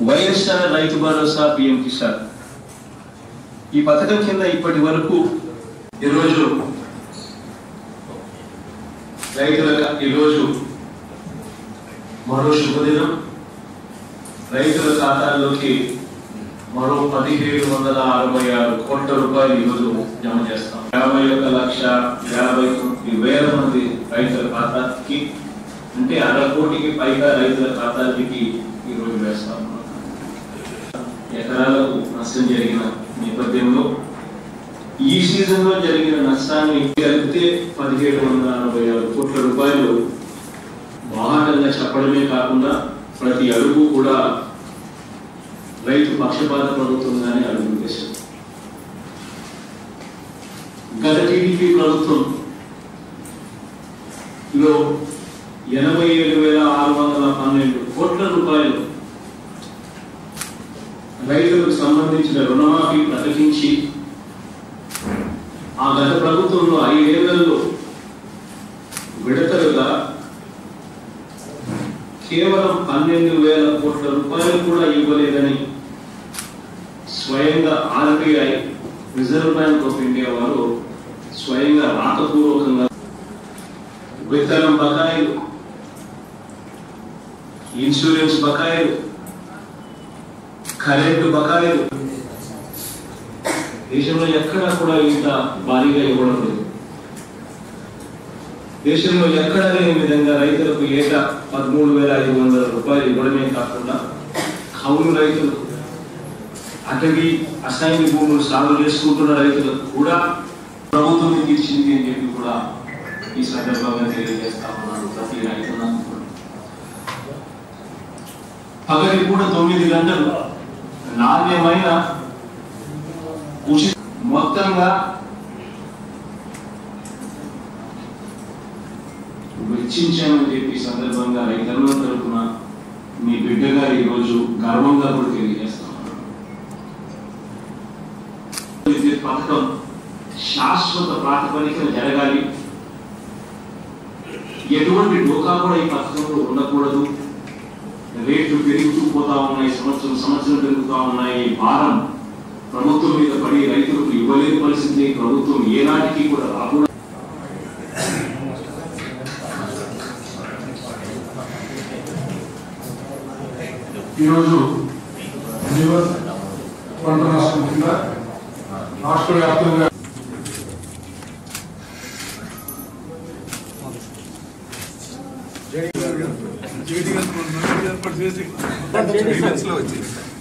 వైఎస్ఆర్ రైతు భరోసా పిఎం కిసాన్ ఈ పథకం కింద ఇప్పటి వరకు ఈరోజు రైతుల ఈరోజు మరో శుభదినం రైతుల ఖాతాల్లోకి మరో పదిహేడు వందల అరవై ఆరు కోట్ల రూపాయలు ఈరోజు జమ చేస్తాం యాభై ఒక లక్ష యాభై తొమ్మిది వేల మంది రైతుల ఖాతాకి అంటే అర కోటికి పైగా రైతుల ఖాతాలకి ఈరోజు వేస్తాం ఎకరాలకు నష్టం జరిగిన నేపథ్యంలో ఈ సీజన్ లో జరిగిన నష్టాన్ని కలిపితే పదిహేడు వందల అరవై ఆరు కోట్ల రూపాయలు బాహాటంగా చెప్పడమే కాకుండా ప్రతి అడుగు కూడా రైతు పక్షపాత ప్రభుత్వంగానే అడుగు వేశారు గత టీడీపీ ప్రభుత్వం లో ఎనభై ఏడు వేల ఆరు వందల పన్నెండు కోట్ల రూపాయలు రైతులకు సంబంధించిన రుణమాఫీ ప్రకటించి ఆ గత ప్రభుత్వంలో ఐదేళ్లలో విడతలుగా కేవలం పన్నెండు వేల కోట్ల రూపాయలు కూడా ఇవ్వలేదని స్వయంగా RBI Reserve Bank of India వారు స్వయంగా రాతపూర్వకంగా విత్తనం బకాయిలు ఇన్సూరెన్స్ బకాయిలు కరెంటు బకాయిలు దేశంలో ఎక్కడా కూడా ఇంత భారీగా ఇవ్వడం లేదు దేశంలో ఎక్కడా లేని విధంగా రైతులకు ఏటా పదమూడు వేల ఐదు వందల రూపాయలు ఇవ్వడమే కాకుండా కౌలు రైతులు అటవీ అసైన్ భూములు సాగు చేసుకుంటున్న రైతులకు కూడా ప్రభుత్వం మీకు ఇచ్చింది అని చెప్పి కూడా ఈ సందర్భంగా తెలియజేస్తా ఉన్నాను ప్రతి రైతులకు కూడా. పగటి కూడా తొమ్మిది గంటలు నాణ్యమైన ఉచిత మొత్తంగా వెచ్చించామని చెప్పి ఈ సందర్భంగా రైతుల తరఫున మీ బిడ్డగా ఈరోజు గర్వంగా కూడా తెలియజేస్తాం విద్యుత్ పథకం శాశ్వత ప్రాతిపదికన జరగాలి ఎటువంటి డోకా కూడా ఈ పథకంలో ఉండకూడదు రేట్లు పెరుగుతూ పోతా ఉన్నాయి సంవత్సరం సంవత్సరం పెరుగుతా ఉన్నాయి భారం ప్రభుత్వం మీద పడి రైతులకు ఇవ్వలేని పరిస్థితి ప్రభుత్వం ఏనాటికి కూడా రాకూడదు ఈరోజు జీవన్ పంట నష్టం కింద రాష్ట్ర వ్యాప్తంగా ఏర్పాటు చేసి